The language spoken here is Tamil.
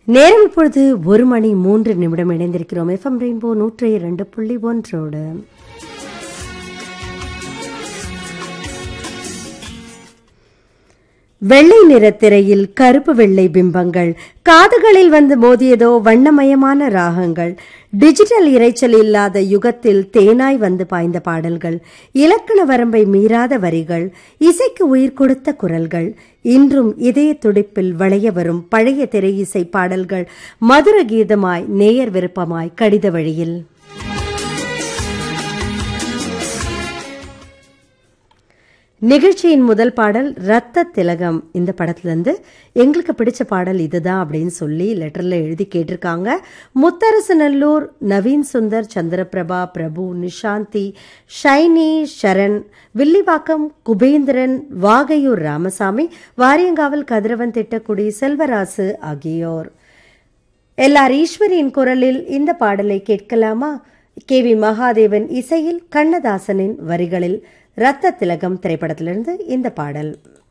நேரம் இப்பொழுது ஒரு மணி மூன்று நிமிடம் இணைந்திருக்கிறோம் எஃப்எம் ரெயின்போ நூற்றி இரண்டு புள்ளி ஒன்றோடு வெள்ளை நிற திரையில் கருப்பு வெள்ளை பிம்பங்கள் காதுகளில் வந்து மோதியதோ வண்ணமயமான ராகங்கள் டிஜிட்டல் இரைச்சல் இல்லாத யுகத்தில் தேனாய் வந்து பாய்ந்த பாடல்கள் இலக்கண வரம்பை மீறாத வரிகள் இசைக்கு உயிர் கொடுத்த குரல்கள் இன்றும் இதய துடிப்பில் வளைய வரும் பழைய திரை இசை பாடல்கள் மதுர கீதமாய் நேயர் விருப்பமாய் கடித வழியில் நிகழ்ச்சியின் முதல் பாடல் ரத்த திலகம் இந்த படத்துலேருந்து எங்களுக்கு பிடிச்ச பாடல் இதுதான் அப்படின்னு சொல்லி லெட்டரில் எழுதி கேட்டிருக்காங்க முத்தரசு நல்லூர் நவீன் சுந்தர் சந்திரபிரபா பிரபு நிஷாந்தி ஷைனி ஷரண் வில்லிவாக்கம் குபேந்திரன் வாகையூர் ராமசாமி வாரியங்காவல் கதிரவன் திட்டக்குடி செல்வராசு ஆகியோர் எல்லார் ஈஸ்வரியின் குரலில் இந்த பாடலை கேட்கலாமா கே வி மகாதேவன் இசையில் கண்ணதாசனின் வரிகளில் ரத்த திலகம் திரைப்படத்திலிருந்து இந்த பாடல்